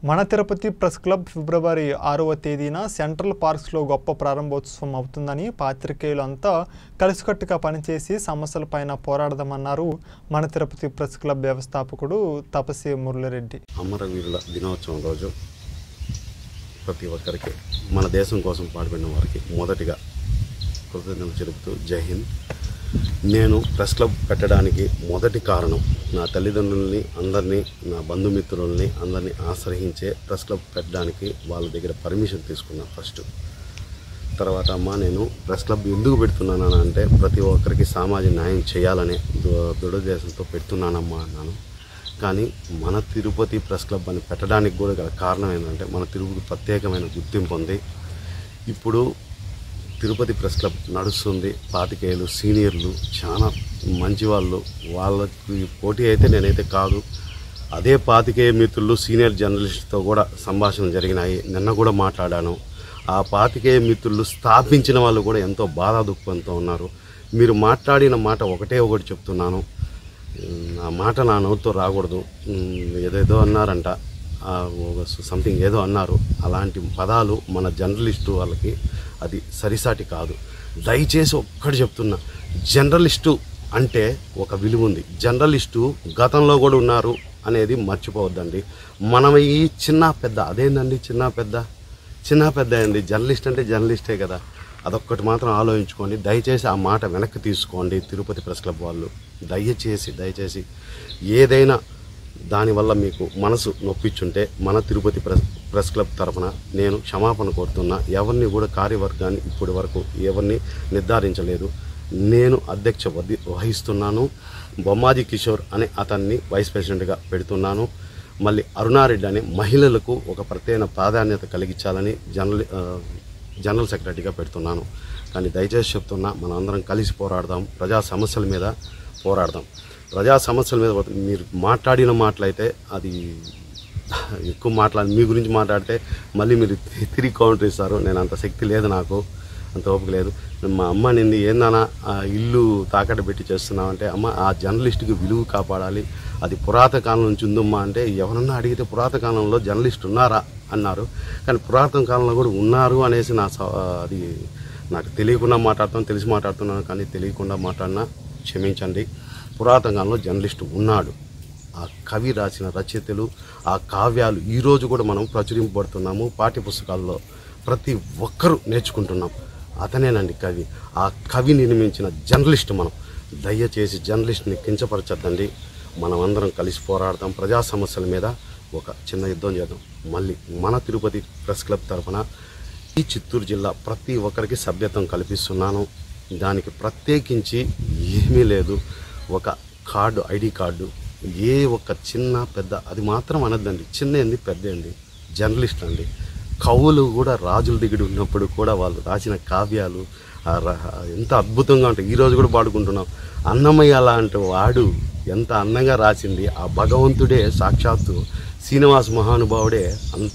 మన Tirupati press club ఫిబ్రవరి ఆరవ తేదీన సెంట్రల్ పార్క్స్లో గొప్ప ప్రారంభోత్సవం అవుతుందని పాత్రికేయులు అంతా కలిసికట్టుగా పనిచేసి సమస్యలపైన పోరాడదామన్నారు మన తిరుపతి ప్రెస్ క్లబ్ వ్యవస్థాపకుడు తపసి మురళిరెడ్డి అమరవీరుల దినోత్సవం రోజు ప్రతి ఒక్కరికి మన దేశం కోసం పాటుపడిన వారికి మొదటిగా కృతజ్ఞతలు చెబుతూ జై హింద్ నేను ప్రెస్ క్లబ్ పెట్టడానికి మొదటి కారణం నా తల్లిదండ్రుల్ని అందరినీ నా బంధుమిత్రుల్ని అందరినీ ఆశ్రయించే ప్రెస్ క్లబ్ పెట్టడానికి వాళ్ళ దగ్గర పర్మిషన్ తీసుకున్నాను ఫస్ట్ తర్వాత అమ్మ నేను ప్రెస్ క్లబ్ ఎందుకు పెడుతున్నాను అంటే ప్రతి ఒక్కరికి సామాజిక న్యాయం చేయాలనే దు- దృఢోద్దేశంతో పెడుతున్నానమ్మా అన్నాను కానీ మన తిరుపతి ప్రెస్ క్లబ్ అని పెట్టడానికి కూడా గల కారణం ఏంటంటే మన తిరుపతి ప్రత్యేకమైన గుర్తింపు ఉంది ఇప్పుడు తిరుపతి ప్రెస్ క్లబ్ నడుస్తుంది పాతికేయులు సీనియర్లు చాలా మంచి వాళ్ళు వాళ్ళకి పోటీ అయితే నేనైతే కాదు అదే పాతికేయ మిత్రులు సీనియర్ జర్నలిస్ట్తో కూడా సంభాషణలు జరిగినాయి నిన్న కూడా మాట్లాడాను ఆ పాతికేయ మిత్రులు స్థాపించిన వాళ్ళు కూడా ఎంతో బాధ దుఃఖంతో ఉన్నారు మీరు మాట్లాడిన మాట ఒకటే ఒకటి చెప్తున్నాను ఉమ్, ఆ మాట నా నోటితో రాకూడదు ఉమ్, ఏదేదో అన్నారంట సంథింగ్ ఏదో అన్నారు అలాంటి పదాలు మన జర్నలిస్టు వాళ్ళకి అది సరిసాటి కాదు దయచేసి ఒక్కటి చెప్తున్నా జర్నలిస్టు అంటే ఒక విలువ ఉంది జర్నలిస్టు గతంలో కూడా ఉన్నారు అనేది మర్చిపోవద్దండి మనం ఈ చిన్న పెద్ద అదేందండి చిన్న పెద్ద చిన్న పెద్ద ఏంది జర్నలిస్ట్ అంటే జర్నలిస్టే కదా అదొక్కటి మాత్రం ఆలోచించుకోండి దయచేసి ఆ మాట వెనక్కి తీసుకోండి తిరుపతి ప్రెస్ క్లబ్ వాళ్ళు దయచేసి దయచేసి ఏదైనా దానివల్ల మీకు మనసు నొప్పించుంటే మన తిరుపతి ప్రెస్ ప్రెస్ క్లబ్ తరఫున నేను క్షమాపణ కోరుతున్నా ఎవరిని కూడా కార్యవర్గాన్ని ఇప్పటి వరకు ఎవరిని నిర్ధారించలేదు నేను అధ్యక్ష వది వహిస్తున్నాను బొమ్మాజీ కిషోర్ అనే అతన్ని వైస్ ప్రెసిడెంట్గా పెడుతున్నాను మళ్ళీ అరుణారెడ్డి అనే మహిళలకు ఒక ప్రత్యేక ప్రాధాన్యత కలిగించాలని జనరల్ ఆ, జనరల్ సెక్రటరీగా పెడుతున్నాను కానీ దయచేసి చెప్తున్నా మనం అందరం కలిసి పోరాడదాం ప్రజా సమస్యల మీద పోరాడదాం ప్రజా సమస్యల మీద పోతే మీరు మాట్లాడిన మాటలైతే అది ఎక్కువ మాట్లాడి మీ గురించి మాట్లాడితే మళ్ళీ మీరు తి- తిరిగి కౌంటర్ ఇస్తారు నేను అంత శక్తి లేదు నాకు అంత ఓపిక లేదు మా అమ్మ నింది ఏందన్నా ఆ ఇల్లు తాకట్టు పెట్టి చేస్తున్నామంటే అమ్మ ఆ జర్నలిస్ట్కి విలువ కాపాడాలి అది పురాతన కాలం నుంచి ఉందమ్మా అంటే ఎవరన్నా అడిగితే పురాతన కాలంలో జర్నలిస్ట్ ఉన్నారా అన్నారు కానీ పురాతన కాలంలో కూడా ఉన్నారు అనేసి నా స- అది నాకు తెలియకుండా మాట్లాడుతాను తెలిసి మాట్లాడుతున్నాను కానీ తెలియకుండా మాట్లాడినా క్షమించండి పురాతన కాలంలో జర్నలిస్ట్ ఉన్నాడు ఆ కవి రాసిన రచయితలు ఆ కావ్యాలు ఈరోజు కూడా మనం ప్రచురింపబడుతున్నాము పాఠ్య పుస్తకాల్లో ప్రతి ఒక్కరూ నేర్చుకుంటున్నాం అతనేనండి కవి ఆ కవి నిర్మించిన జర్నలిస్ట్ మనం దయచేసి జర్నలిస్ట్ని కించపరచద్దండి మనం అందరం కలిసి పోరాడదాం ప్రజా సమస్యల మీద ఒక చిన్న యుద్ధం చేద్దాం మళ్ళీ మన తిరుపతి ప్రెస్ క్లబ్ తరఫున ఈ చిత్తూరు జిల్లా ప్రతి ఒక్కరికి సభ్యత్వం కల్పిస్తున్నాను దానికి ప్రత్యేకించి ఏమీ లేదు ఒక కార్డు ఐడి కార్డు ఏ ఒక్క చిన్న పెద్ద అది మాత్రం అనద్దండి చిన్న ఏంది పెద్ద ఏంది జర్నలిస్ట్ అండి కవులు కూడా రాజుల దగ్గర ఉన్నప్పుడు కూడా వాళ్ళు రాసిన కావ్యాలు ఆ ర- ఎంత అద్భుతంగా ఉంటాయి ఈరోజు కూడా పాడుకుంటున్నాం అన్నమయ్య లాంటి వాడు ఎంత అందంగా రాసింది ఆ భగవంతుడే సాక్షాత్తు శ్రీనివాస మహానుభావుడే అంత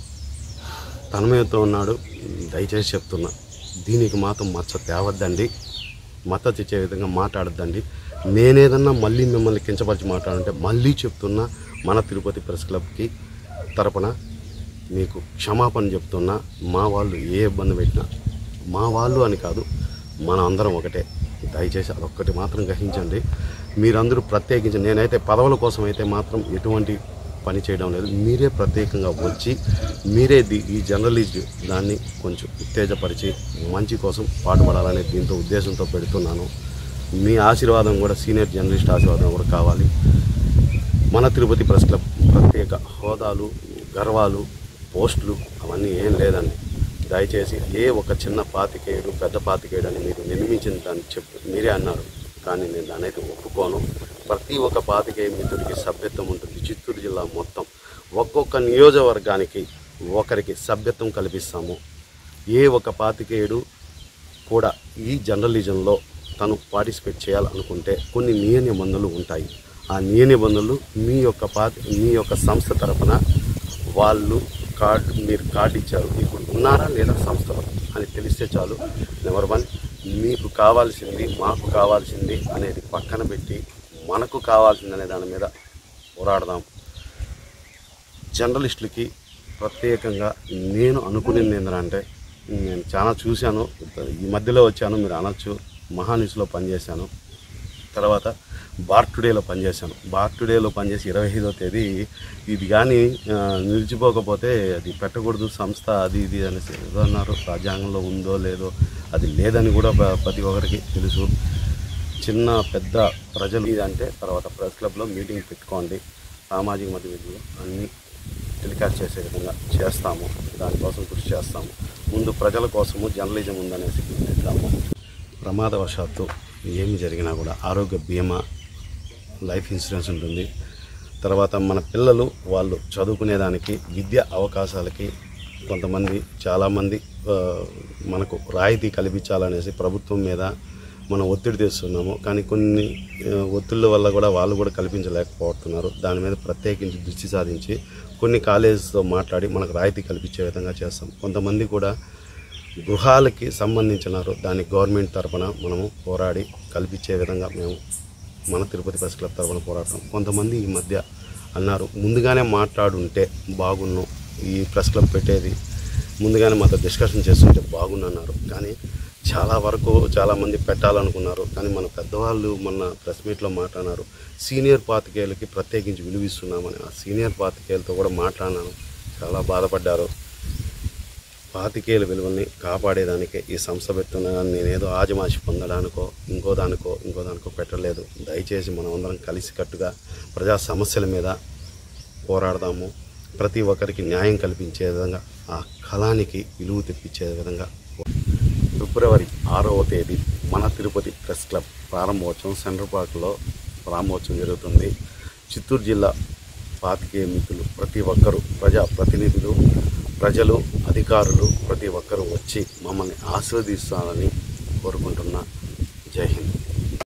తన్మయతో ఉన్నాడు దయచేసి చెప్తున్నా దీనికి మాత్రం మచ్చ తేవద్దండి మద్దతు ఇచ్చే విధంగా మాట్లాడద్దండి నేనేదన్నా మళ్ళీ మిమ్మల్ని కించపరిచి మాట్లాడంటే మళ్ళీ చెప్తున్నా మన తిరుపతి ప్రెస్ క్లబ్కి తరపున మీకు క్షమాపణ చెప్తున్నా మా వాళ్ళు ఏ ఇబ్బంది పెట్టినా మా వాళ్ళు అని కాదు మన అందరం ఒకటే దయచేసి అదొక్కటి మాత్రం గ్రహించండి మీరందరూ ప్రత్యేకించి నేనైతే పదవుల కోసం అయితే మాత్రం ఎటువంటి పని చేయడం లేదు మీరే ప్రత్యేకంగా వచ్చి మీరే ది ఈ జర్నలిస్ట్ దాన్ని కొంచెం ఉత్తేజపరిచి మంచి కోసం పాటుపడాలనే దీంతో ఉద్దేశంతో పెడుతున్నాను మీ ఆశీర్వాదం కూడా సీనియర్ జర్నలిస్ట్ ఆశీర్వాదం కూడా కావాలి మన తిరుపతి ప్రెస్ క్లబ్ ప్రత్యేక హోదాలు గర్వాలు పోస్టులు అవన్నీ ఏం లేదండి దయచేసి ఏ ఒక చిన్న పాతికేయుడు పెద్ద పాతికేయుడు అని మీరు నిర్మించిన దాన్ని చెప్పు మీరే అన్నారు కానీ నేను దాన్ని అయితే ఒప్పుకోను ప్రతి ఒక్క పాతికేయ మిత్రుడికి సభ్యత్వం ఉంటుంది చిత్తూరు జిల్లా మొత్తం ఒక్కొక్క నియోజకవర్గానికి ఒకరికి సభ్యత్వం కల్పిస్తాము ఏ ఒక పాతికేయుడు కూడా ఈ జర్నలిజంలో తను పార్టిసిపేట్ చేయాలనుకుంటే కొన్ని నియ నిబంధనలు ఉంటాయి ఆ నియ నిబంధనలు మీ యొక్క పాతి మీ యొక్క సంస్థ తరఫున వాళ్ళు కార్డు మీరు కార్డు ఇచ్చారు ఇప్పుడు ఉన్నారా లేదా సంస్థలో అని తెలిస్తే చాలు నెంబర్ వన్ మీకు కావాల్సింది మాకు కావాల్సింది అనేది పక్కన పెట్టి మనకు కావాల్సింది అనే దాని మీద పోరాడదాం జర్నలిస్టులకి ప్రత్యేకంగా నేను అనుకునేది ఏంటంటే నేను చాలా చూశాను ఈ మధ్యలో వచ్చాను మీరు అనొచ్చు మహాన్యూస్లో పనిచేశాను తర్వాత బార్ టుడేలో పనిచేశాను బార్ టుడేలో పనిచేసి ఇరవై ఐదో తేదీ ఇది కానీ ఆ, నిలిచిపోకపోతే అది పెట్టకూడదు సంస్థ అది ఇది అనేసి ఏదో అన్నారు రాజ్యాంగంలో ఉందో లేదో అది లేదని కూడా ప్ర- ప్రతి ఒక్కరికి తెలుసు చిన్న పెద్ద ప్రజలు ఇదంటే తర్వాత ప్రెస్ క్లబ్లో మీటింగ్ పెట్టుకోండి సామాజిక మధ్యలో అన్నీ టెలికాస్ట్ చేసే విధంగా చేస్తాము దానికోసం కృషి చేస్తాము ముందు ప్రజల కోసము జర్నలిజం ఉందనేసి గుర్తిద్దాము ప్రమాదవశాత్తు ఏమి జరిగినా కూడా ఆరోగ్య బీమా లైఫ్ ఇన్సూరెన్స్ ఉంటుంది తర్వాత మన పిల్లలు వాళ్ళు చదువుకునేదానికి విద్యా అవకాశాలకి కొంతమంది చాలామంది ఆ, మనకు రాయితీ కల్పించాలనేసి ప్రభుత్వం మీద మనం ఒత్తిడి తెస్తున్నాము కానీ కొన్ని ఆ, ఒత్తిళ్ళ వల్ల కూడా వాళ్ళు కూడా కల్పించలేకపోతున్నారు దాని మీద ప్రత్యేకించి దృష్టి సాధించి కొన్ని కాలేజెస్తో మాట్లాడి మనకు రాయితీ కల్పించే విధంగా చేస్తాం కొంతమంది కూడా గృహాలకి సంబంధించినారు దాన్ని గవర్నమెంట్ తరపున మనము పోరాడి కల్పించే విధంగా మేము మన తిరుపతి ప్రెస్ క్లబ్ తరపున పోరాడతాం కొంతమంది ఈ మధ్య అన్నారు ముందుగానే మాట్లాడుంటే బాగున్ను ఈ ప్రెస్ క్లబ్ పెట్టేది ముందుగానే మాతో డిస్కషన్ చేస్తుంటే బాగుండు అన్నారు కానీ చాలా వరకు చాలామంది పెట్టాలనుకున్నారు కానీ మన పెద్దవాళ్ళు మొన్న ప్రెస్ మీట్లో మాట్లాడినారు సీనియర్ పాతికేయులకి ప్రత్యేకించి విలువిస్తున్నామని ఆ సీనియర్ పాతికేయులతో కూడా మాట్లాడినాను చాలా బాధపడ్డారు పాతికేయుల విలువల్ని కాపాడేదానికే ఈ సంస్థ పెడుతున్నా నేనేదో ఆజమాషి పొందడానికో ఇంకో దానికో ఇంకో దానికో పెట్టలేదు దయచేసి మనం అందరం కలిసికట్టుగా ప్రజా సమస్యల మీద పోరాడదాము ప్రతి ఒక్కరికి న్యాయం కల్పించే విధంగా ఆ కళానికి విలువ తెప్పించే విధంగా ఫిబ్రవరి ఆరవ తేదీ మన తిరుపతి ప్రెస్ క్లబ్ ప్రారంభోత్సవం సెంట్రల్ పార్క్లో ప్రారంభోత్సవం జరుగుతుంది చిత్తూరు జిల్లా పాతికేయ మిత్రులు ప్రతి ఒక్కరూ ప్రజా ప్రతినిధులు ప్రజలు అధికారులు ప్రతి ఒక్కరూ వచ్చి మమ్మల్ని ఆశీర్వదిస్తారని కోరుకుంటున్నా జై హింద్